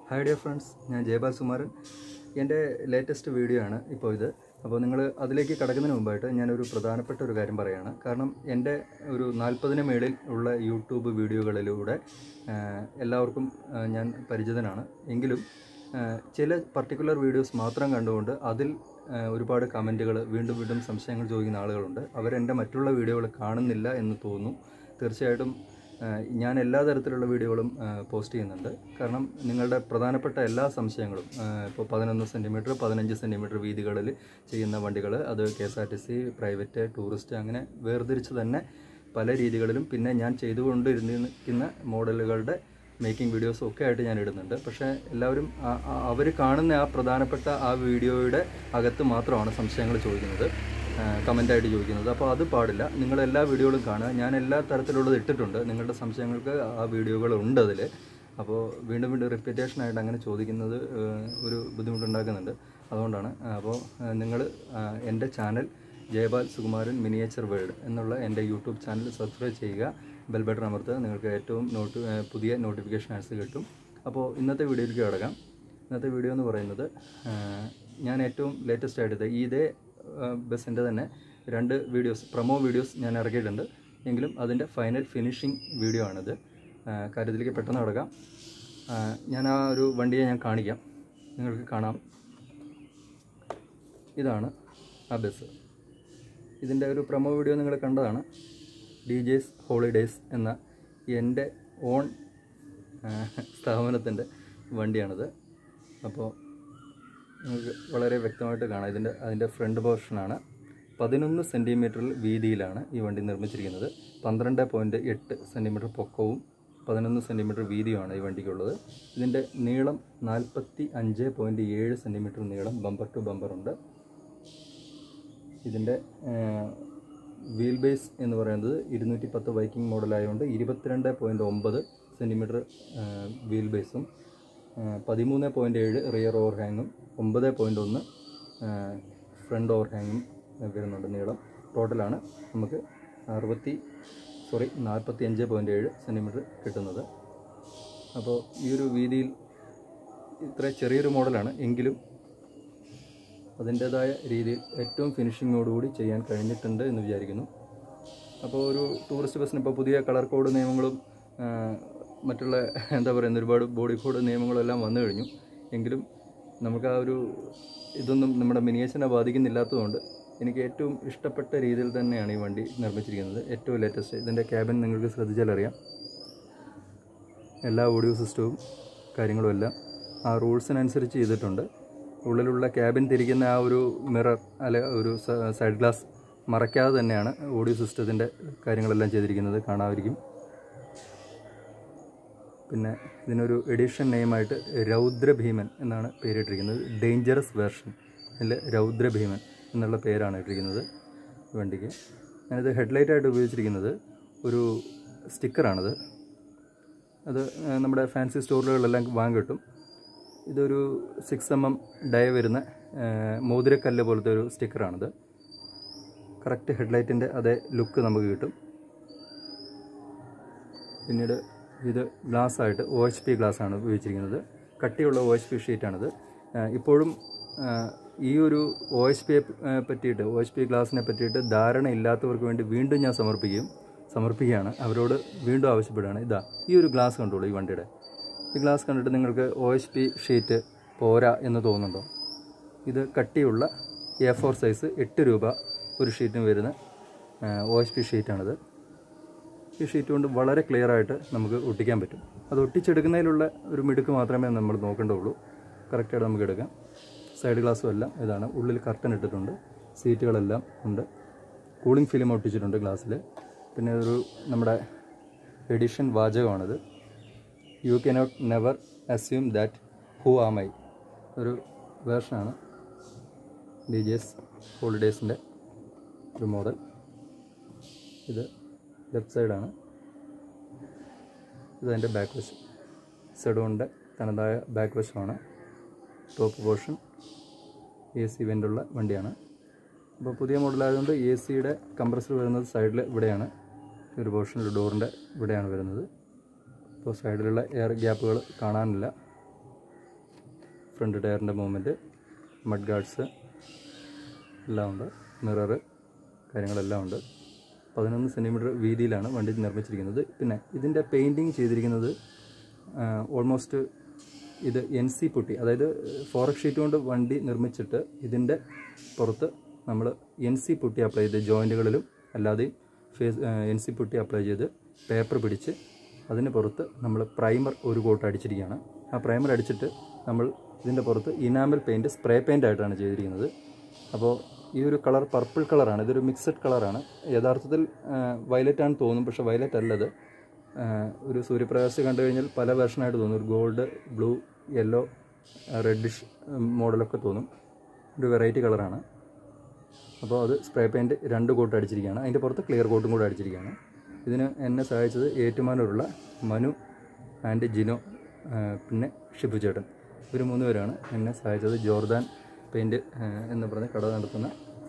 hi dear friends ഞാൻ ജയപാൽ സുമാരൻ എൻ്റെ latest video ആണ് ഇപ്പോൾ ഇത് അപ്പോൾ നിങ്ങൾ അതിലേക്ക് കടക്കുന്നതിന് മുമ്പായിട്ട് ഞാനൊരു പ്രധാനപ്പെട്ട ഒരു കാര്യം പറയുകയാണ് കാരണം എൻ്റെ ഒരു നാൽപ്പതിന് മേളിൽ ഉള്ള യൂട്യൂബ് വീഡിയോകളിലൂടെ ആ, എല്ലാവർക്കും ആ, ഞാൻ പരിചിതനാണ് എങ്കിലും ആ, ചില പർട്ടിക്കുലർ വീഡിയോസ് മാത്രം കണ്ടുകൊണ്ട് അതിൽ ആ, ഒരുപാട് കമൻറ്റുകൾ വീണ്ടും വീണ്ടും സംശയങ്ങൾ ചോദിക്കുന്ന ആളുകളുണ്ട് അവരെൻ്റെ മറ്റുള്ള വീഡിയോകൾ കാണുന്നില്ല എന്ന് തോന്നുന്നു തീർച്ചയായിട്ടും ആ, ഞാൻ എല്ലാ തരത്തിലുള്ള വീഡിയോകളും ആ, പോസ്റ്റ് ചെയ്യുന്നുണ്ട് കാരണം നിങ്ങളുടെ പ്രധാനപ്പെട്ട എല്ലാ സംശയങ്ങളും ആ, ഇപ്പോൾ പതിനൊന്ന് സെൻറ്റിമീറ്റർ പതിനഞ്ച് സെൻറ്റിമീറ്റർ വീതികളിൽ ചെയ്യുന്ന വണ്ടികൾ അത് K S R T C private tourist അങ്ങനെ വേർതിരിച്ച് തന്നെ പല രീതികളിലും പിന്നെ ഞാൻ ചെയ്തുകൊണ്ടിരുന്നിരിക്കുന്ന മോഡലുകളുടെ മേക്കിംഗ് വീഡിയോസും ഒക്കെ ആയിട്ട് ഞാൻ ഇടുന്നുണ്ട് പക്ഷേ എല്ലാവരും അവർ കാണുന്ന ആ പ്രധാനപ്പെട്ട ആ വീഡിയോയുടെ അകത്ത് മാത്രമാണ് സംശയങ്ങൾ ചോദിക്കുന്നത് കമൻ്റായിട്ട് ചോദിക്കുന്നത് അപ്പോൾ അത് പാടില്ല നിങ്ങൾ എല്ലാ വീഡിയോകളും കാണുക ഞാൻ എല്ലാ തരത്തിലുള്ളത് ഇട്ടിട്ടുണ്ട് നിങ്ങളുടെ സംശയങ്ങൾക്ക് ആ വീഡിയോകൾ ഉണ്ട് അതിൽ അപ്പോൾ വീണ്ടും വീണ്ടും റിപ്പീറ്റേഷൻ ആയിട്ട് അങ്ങനെ ചോദിക്കുന്നത് ഏഹ്, ഒരു ബുദ്ധിമുട്ടുണ്ടാക്കുന്നുണ്ട് അതുകൊണ്ടാണ് അപ്പോൾ നിങ്ങൾ എൻ്റെ channel Jayapal Sukumaran miniature world എന്നുള്ള എൻ്റെ യൂട്യൂബ് ചാനൽ സബ്സ്ക്രൈബ് ചെയ്യുക ബെൽ ബട്ടൺ അമർത്തുക നിങ്ങൾക്ക് ഏറ്റവും നോട്ട് ഏഹ്, പുതിയ നോട്ടിഫിക്കേഷൻ ആൻസ് കിട്ടും അപ്പോൾ ഇന്നത്തെ വീഡിയോയിലേക്ക് കിടക്കാം ഇന്നത്തെ വീഡിയോ എന്ന് പറയുന്നത് ഏഹ്, ഞാൻ ഏറ്റവും ലേറ്റസ്റ്റ് ആയിട്ട് ഈ ഇതേ ബസ്സിൻ്റെ തന്നെ രണ്ട് വീഡിയോസ് പ്രൊമോ വീഡിയോസ് ഞാൻ ഇറക്കിയിട്ടുണ്ട് എങ്കിലും അതിൻ്റെ ഫൈനൽ ഫിനിഷിംഗ് വീഡിയോ ആണിത് ആ, കാര്യത്തിലേക്ക് പെട്ടെന്ന് കിടക്കാം ആ, ഞാൻ ആ ഒരു വണ്ടിയെ ഞാൻ കാണിക്കാം നിങ്ങൾക്ക് കാണാം ഇതാണ് ആ ബസ് ഇതിൻ്റെ ഒരു പ്രൊമോ വീഡിയോ നിങ്ങൾ കണ്ടതാണ് ഡി ജെസ് ഹോളിഡേയ്സ് എന്ന എൻ്റെ ഓൺ സ്ഥാപനത്തിൻ്റെ വണ്ടിയാണിത് അപ്പോൾ നിങ്ങൾക്ക് വളരെ വ്യക്തമായിട്ട് കാണാം ഇതിൻ്റെ അതിൻ്റെ ഫ്രണ്ട് പോർഷനാണ് പതിനൊന്ന് സെൻറ്റിമീറ്ററിൽ വീതിയിലാണ് ഈ വണ്ടി നിർമ്മിച്ചിരിക്കുന്നത് പന്ത്രണ്ട് പോയിൻറ്റ് എട്ട് സെൻറ്റിമീറ്റർ പൊക്കവും പതിനൊന്ന് സെൻറ്റിമീറ്റർ വീതിയുമാണ് ഈ വണ്ടിക്കുള്ളത് ഇതിൻ്റെ നീളം നാൽപ്പത്തി അഞ്ച് പോയിൻറ്റ് ഏഴ് സെൻറ്റിമീറ്റർ നീളം ബമ്പർ ടു ബമ്പർ ഉണ്ട് ഇതിൻ്റെ വീൽ ബേസ് എന്ന് പറയുന്നത് ഇരുന്നൂറ്റി പത്ത് ബൈക്കിംഗ് മോഡലായതുകൊണ്ട് ഇരുപത്തിരണ്ട് പോയിൻറ്റ് ഒമ്പത് സെൻറ്റിമീറ്റർ വീൽ ബേസും പതിമൂന്ന് പോയിൻറ്റ് ഏഴ് റിയർ ഓവർ ഹാങ്ങും ഒമ്പത് പോയിൻറ്റ് ഒന്ന് ഫ്രണ്ട് ഓവർ ഹാങ്ങും വരുന്നുണ്ട് നീളം ടോട്ടലാണ് നമുക്ക് അറുപത്തി സോറി നാൽപ്പത്തി അഞ്ച് പോയിൻറ്റ് ഏഴ് സെൻറ്റിമീറ്റർ കിട്ടുന്നത് അപ്പോൾ ഈ ഒരു വീതിയിൽ ഇത്ര ചെറിയൊരു മോഡലാണ് എങ്കിലും അതിൻ്റേതായ രീതിയിൽ ഏറ്റവും ഫിനിഷിങ്ങോടുകൂടി ചെയ്യാൻ കഴിഞ്ഞിട്ടുണ്ട് എന്ന് വിചാരിക്കുന്നു അപ്പോൾ ഒരു ടൂറിസ്റ്റ് ബസ്സിന് ഇപ്പോൾ പുതിയ കളർ കോഡ് നിയമങ്ങളും ആ, മറ്റുള്ള എന്താ പറയുന്ന ഒരുപാട് ബോഡി കോഡ് നിയമങ്ങളും എല്ലാം വന്നു കഴിഞ്ഞു എങ്കിലും നമുക്ക് ആ ഒരു ഇതൊന്നും നമ്മുടെ മിനിയേച്ചറിനെ ബാധിക്കുന്നില്ലാത്തതുകൊണ്ട് എനിക്ക് ഏറ്റവും ഇഷ്ടപ്പെട്ട രീതിയിൽ തന്നെയാണ് ഈ വണ്ടി നിർമ്മിച്ചിരിക്കുന്നത് ഏറ്റവും ലേറ്റസ്റ്റ് ഇതിൻ്റെ ക്യാബിൻ നിങ്ങൾക്ക് ശ്രദ്ധിച്ചാൽ അറിയാം എല്ലാ ഓഡിയോ സിസ്റ്റവും കാര്യങ്ങളും എല്ലാം ആ റൂൾസിനനുസരിച്ച് ചെയ്തിട്ടുണ്ട് ഉള്ളിലുള്ള ക്യാബിൻ തിരിക്കുന്ന ആ ഒരു മിറർ അല്ലെ ഒരു സ- സൈഡ് ഗ്ലാസ് മറയ്ക്കാതെ തന്നെയാണ് ഓഡിയോ സിസ്റ്റത്തിൻ്റെ കാര്യങ്ങളെല്ലാം ചെയ്തിരിക്കുന്നത് കാണാമായിരിക്കും പിന്നെ ഇതിനൊരു എഡിഷൻ നെയിമായിട്ട് രൗദ്രഭീമൻ എന്നാണ് പേരിട്ടിരിക്കുന്നത് ഡേഞ്ചറസ് വേർഷൻ അതിൽ രൗദ്രഭീമൻ എന്നുള്ള പേരാണ് ഇട്ടിരിക്കുന്നത് ഈ വണ്ടിക്ക് ഞാനിത് ഹെഡ്ലൈറ്റായിട്ട് ഉപയോഗിച്ചിരിക്കുന്നത് ഒരു സ്റ്റിക്കറാണത് അത് ആ, നമ്മുടെ ഫാൻസി സ്റ്റോറുകളിലെല്ലാം വാങ്ങി കിട്ടും ഇതൊരു സിക്സ് എം എം ഡയ വരുന്ന ആ, മോതിരക്കല്ല് പോലത്തെ ഒരു സ്റ്റിക്കറാണിത് കറക്റ്റ് ഹെഡ്ലൈറ്റിൻ്റെ അതേ ലുക്ക് നമുക്ക് കിട്ടും പിന്നീട് ഇത് ഗ്ലാസ് ആയിട്ട് ഒ എച്ച് പി ഗ്ലാസ് ആണ് ഉപയോഗിച്ചിരിക്കുന്നത് കട്ടിയുള്ള ഒ എച്ച് പി ഷീറ്റാണിത് ആ, ഇപ്പോഴും ആ, ഈ ഒരു ഒ എച്ച് പിയെ പറ്റിയിട്ട് ഒ എച്ച് പി ഗ്ലാസിനെ പറ്റിയിട്ട് ധാരണ ഇല്ലാത്തവർക്ക് വേണ്ടി വീണ്ടും ഞാൻ സമർപ്പിക്കുകയും സമർപ്പിക്കുകയാണ് അവരോട് വീണ്ടും ആവശ്യപ്പെടുകയാണ് ഇതാ ഈ ഒരു ഗ്ലാസ് കണ്ടോളൂ ഈ വണ്ടിയുടെ ഈ ഗ്ലാസ് കണ്ടിട്ട് നിങ്ങൾക്ക് ഒ എച്ച് പി ഷീറ്റ് പോരാ എന്ന് തോന്നുന്നുണ്ടോ ഇത് കട്ടിയുള്ള എ ഫോർ സൈസ് എട്ട് രൂപ ഒരു ഷീറ്റിന് വരുന്ന ഒ എച്ച് പി ഷീറ്റാണിത് ഈ ഷീറ്റ് കൊണ്ട് വളരെ ക്ലിയർ ആയിട്ട് നമുക്ക് ഒട്ടിക്കാൻ പറ്റും അത് ഒട്ടിച്ചെടുക്കുന്നതിലുള്ള ഒരു മിടുക്ക് മാത്രമേ നമ്മൾ നോക്കേണ്ടതുള്ളൂ കറക്റ്റായിട്ട് നമുക്ക് എടുക്കാം സൈഡ് ഗ്ലാസ്സും എല്ലാം ഇതാണ് ഉള്ളിൽ കർട്ടൻ ഇട്ടിട്ടുണ്ട് സീറ്റുകളെല്ലാം ഉണ്ട് കൂളിംഗ് ഫിലിം ഒട്ടിച്ചിട്ടുണ്ട് ഗ്ലാസ്സിൽ പിന്നെ ഒരു നമ്മുടെ എഡിഷൻ വാചകമാണിത് you cannot never assume that who am I ഒരു വേർഷനാണ് ഡി ജെ എസ് ഹോളിഡേയ്സിൻ്റെ ഒരു മോഡൽ ഇത് ലെഫ്റ്റ് സൈഡാണ് ഇതതിൻ്റെ ബാക്ക് വശം സെഡോണിൻ്റെ തനതായ ബാക്ക് വശമാണ് ടോപ്പ് പോർഷൻ എ സി വെൻ്റുള്ള വണ്ടിയാണ് അപ്പോൾ പുതിയ മോഡലായതുകൊണ്ട് എ സിയുടെ കംപ്രസർ വരുന്നത് സൈഡിൽ ഇവിടെയാണ് ഈ ഒരു പോർഷൻ ഒരു ഡോറിൻ്റെ ഇവിടെയാണ് വരുന്നത് അപ്പോൾ സൈഡിലുള്ള എയർ ഗ്യാപ്പുകൾ കാണാനില്ല ഫ്രണ്ട് ടയറിൻ്റെ മൂവ്മെൻറ്റ് മഡ് ഗാർഡ്സ് എല്ലാം ഉണ്ട് മിററ് കാര്യങ്ങളെല്ലാം ഉണ്ട് പതിനൊന്ന് സെൻറ്റിമീറ്റർ വീതിയിലാണ് വണ്ടി നിർമ്മിച്ചിരിക്കുന്നത് പിന്നെ ഇതിൻ്റെ പെയിൻറ്റിങ് ചെയ്തിരിക്കുന്നത് ഓൾമോസ്റ്റ് ഇത് എൻ സി പുട്ടി അതായത് ഫോറക് ഷീറ്റ് കൊണ്ട് വണ്ടി നിർമ്മിച്ചിട്ട് ഇതിൻ്റെ പുറത്ത് നമ്മൾ എൻ സി പുട്ടി അപ്ലൈ ചെയ്ത് ജോയിൻറ്റുകളിലും അല്ലാതെയും face N C putty apply ചെയ്ത് പേപ്പർ പിടിച്ച് അതിന് പുറത്ത് നമ്മൾ പ്രൈമർ ഒരു കോട്ട് അടിച്ചിരിക്കുകയാണ് ആ പ്രൈമർ അടിച്ചിട്ട് നമ്മൾ ഇതിൻ്റെ പുറത്ത് ഇനാമൽ പെയിൻറ്റ് സ്പ്രേ പെയിൻ്റ് ആയിട്ടാണ് ചെയ്തിരിക്കുന്നത് അപ്പോൾ ഈ ഒരു കളർ പർപ്പിൾ കളറാണ് ഇതൊരു മിക്സഡ് കളറാണ് യഥാർത്ഥത്തിൽ വയലറ്റ് ആണെന്ന് തോന്നും പക്ഷേ വയലറ്റ് അല്ലത് ആ, ഒരു സൂര്യപ്രകാശം കണ്ടു കഴിഞ്ഞാൽ പല വെർഷനായിട്ട് തോന്നും ഒരു ഗോൾഡ് ബ്ലൂ യെല്ലോ റെഡിഷ് മോഡലൊക്കെ തോന്നും ഒരു വെറൈറ്റി കളറാണ് അപ്പോൾ അത് സ്പ്രേ പെയിൻറ്റ് രണ്ട് കോട്ട് അടിച്ചിരിക്കുകയാണ് അതിൻ്റെ പുറത്ത് ക്ലിയർ കോട്ടും കൂടെ അടിച്ചിരിക്കുകയാണ് ഇതിന് എന്നെ സഹായിച്ചത് ഏറ്റുമാനൂരുള്ള മനു ആൻഡ് ജിനോ ആ, പിന്നെ ഷിബു ചേട്ടൻ ഇവർ മൂന്ന് പേരാണ് എന്നെ സഹായിച്ചത് ജോർദാൻ പെയിൻറ്റ് എന്ന് പറഞ്ഞ കട നടത്തുന്ന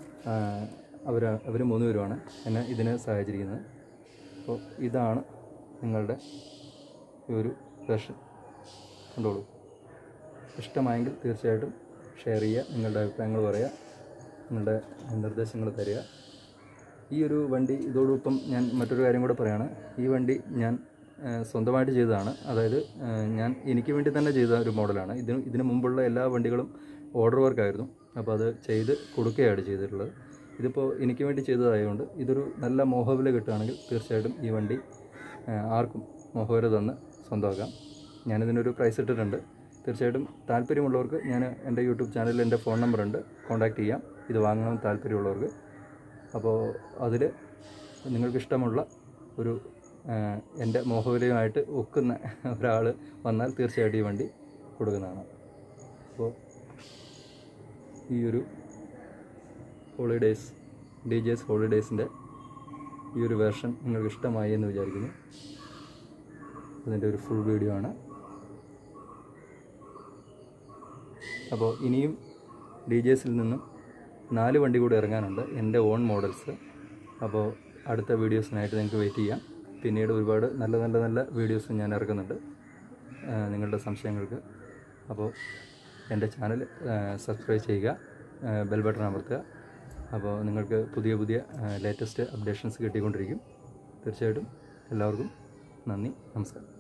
അവർ അവർ മൂന്ന് പേരുമാണ് എന്നെ ഇതിന് സഹായിച്ചിരിക്കുന്നത് അപ്പോൾ ഇതാണ് നിങ്ങളുടെ ഈ ഒരു വേർഷൻ കണ്ടോളൂ ഇഷ്ടമായെങ്കിൽ തീർച്ചയായിട്ടും ഷെയർ ചെയ്യുക നിങ്ങളുടെ അഭിപ്രായങ്ങൾ പറയുക നിങ്ങളുടെ നിർദ്ദേശങ്ങൾ തരിക ഈ ഒരു വണ്ടി ഇതോടൊപ്പം ഞാൻ മറ്റൊരു കാര്യം കൂടെ പറയാണ് ഈ വണ്ടി ഞാൻ ആ, സ്വന്തമായിട്ട് ചെയ്തതാണ് അതായത് ആ, ഞാൻ എനിക്ക് വേണ്ടി തന്നെ ചെയ്ത ഒരു മോഡലാണ് ഇതിന് ഇതിന് മുമ്പുള്ള എല്ലാ വണ്ടികളും ഓർഡർ വർക്കായിരുന്നു അപ്പോൾ അത് ചെയ്ത് കൊടുക്കുകയാണ് ചെയ്തിട്ടുള്ളത് ഇതിപ്പോൾ എനിക്ക് വേണ്ടി ചെയ്തതായതുകൊണ്ട് ഇതൊരു നല്ല മോഹവില കിട്ടുകയാണെങ്കിൽ തീർച്ചയായിട്ടും ഈ വണ്ടി ആ, ആർക്കും മോഹവില തന്ന് സ്വന്തമാക്കാം ഞാനിതിനൊരു പ്രൈസ് ഇട്ടിട്ടുണ്ട് തീർച്ചയായിട്ടും താല്പര്യമുള്ളവർക്ക് ഞാൻ എൻ്റെ യൂട്യൂബ് ചാനലിൽ എൻ്റെ ഫോൺ നമ്പറുണ്ട് കോൺടാക്റ്റ് ചെയ്യാം ഇത് വാങ്ങണം താല്പര്യമുള്ളവർക്ക് അപ്പോൾ അതിൽ നിങ്ങൾക്ക് ഇഷ്ടമുള്ള ഒരു ആ, എൻ്റെ മോഹവിലയുമായിട്ട് ഒക്കുന്ന ഒരാൾ വന്നാൽ തീർച്ചയായിട്ടും ഈ വണ്ടി കൊടുക്കുന്നതാണ് അപ്പോൾ ഈ ഒരു ഹോളിഡേയ്സ് ഡി ജെ എസ് ഹോളിഡേയ്സിൻ്റെ ഈ ഒരു വേർഷൻ നിങ്ങൾക്ക് ഇഷ്ടമായി എന്ന് വിചാരിക്കുന്നു അതിൻ്റെ ഒരു ഫുൾ വീഡിയോ ആണ് അപ്പോൾ ഇനിയും ഡി ജെ എസിൽ നിന്നും നാല് വണ്ടി കൂടി ഇറങ്ങാനുണ്ട് എൻ്റെ ഓൺ മോഡൽസ് അപ്പോൾ അടുത്ത വീഡിയോസിനായിട്ട് നിങ്ങൾക്ക് വെയിറ്റ് ചെയ്യാം പിന്നീട് ഒരുപാട് നല്ല നല്ല നല്ല വീഡിയോസ് ഞാൻ ഇറക്കുന്നുണ്ട് ആ, നിങ്ങളുടെ സംശയങ്ങൾക്ക് അപ്പോൾ എൻ്റെ ചാനൽ സബ്സ്ക്രൈബ് ചെയ്യുക ബെൽ ബട്ടൺ അമർത്തുക അപ്പോൾ നിങ്ങൾക്ക് പുതിയ പുതിയ ലേറ്റസ്റ്റ് അപ്ഡേഷൻസ് കിട്ടിക്കൊണ്ടിരിക്കും തീർച്ചയായിട്ടും എല്ലാവർക്കും നന്ദി നമസ്കാരം